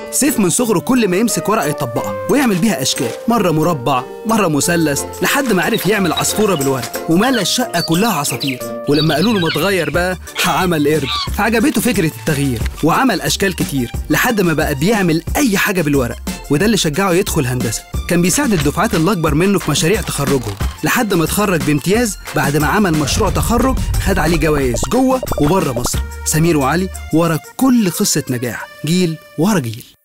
سيف من صغره كل ما يمسك ورقة يطبقها ويعمل بيها أشكال مرة مربع مرة مثلث لحد ما عرف يعمل عصفورة بالورق وملى الشقة كلها عصافير ولما قالوا له ما تغير بقى عمل قرد فعجبته فكرة التغيير وعمل أشكال كتير لحد ما بقى بيعمل أي حاجة بالورق وده اللي شجعه يدخل هندسة كان بيساعد الدفعات اللي أكبر منه في مشاريع تخرجهم لحد ما اتخرج بامتياز بعد ما عمل مشروع تخرج خد عليه جوائز جوه وبره مصر سمير وعلي ورا كل قصة نجاح جيل ورا جيل